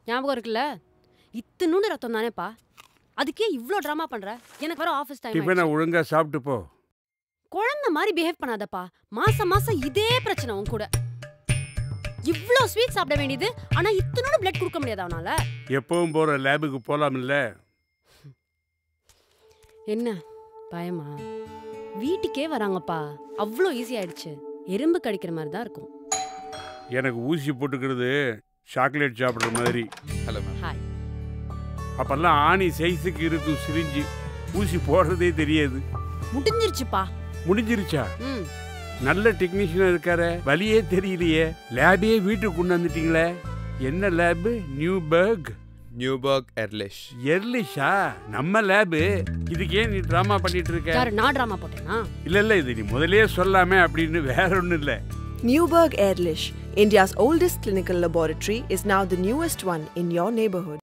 ஞாபகம் இருக்குல்ல இத்தனூண்டு ரத்தம் தானேப்பா அதுக்கே இவ்ளோ ட்ராமா பண்ற எனக்கு வர ஆஃபீஸ் டிஃபனை டைம் ஒழுங்கா சாப்பிட்டு போ குழந்தை மாதிரி பிஹேவ் பண்ணாதப்பா மாசம் மாசம் இதே பிரச்சனை உன் கூட இவ்ளோ ஸ்வீட் சாப்பிட வேண்டியது ஆனா இத்தனோட பிளட் கொடுக்க முடியாது அவனால எப்பவும் போற லேபுக்கு போலாம்ல என்ன பயமா வீட்டுக்கே வராங்கப்பா அவ்வளோ ஈஸி ஆயிடுச்சு எறும்பு கடிக்கிற மாதிரி தான் இருக்கும் எனக்கு ஊசி போட்டுக்கிறது சாக்லேட் சாப்பிடுற மாதிரி ஹலோ மேம் ஹாய் அப்பெல்லாம் ஆணி சைஸுக்கு இருக்கும் சிரிஞ்சு ஊசி போடுறதே தெரியாது முடிஞ்சிருச்சுப்பா முடிஞ்சிருச்சா ம் நல்ல டெக்னீஷியன் இருக்காரு வழியே தெரியலையே லேபே வீட்டுக்கு கொண்டு வந்துட்டீங்களே என்ன லேபு நியூ பர்க் நியூபர்க் எர்லிஷ் எர்லிஷா நம்ம லேபு இதுக்கு ஏன் நீ ட்ராமா பண்ணிட்டு இருக்க யாரு நான் ட்ராமா போட்டேனா இல்ல இல்ல இது நீ முதலே சொல்லாமே அப்படின்னு வேற ஒண்ணும் இல்ல Newberg Airlish, India's oldest clinical laboratory, is now the newest one in your neighborhood.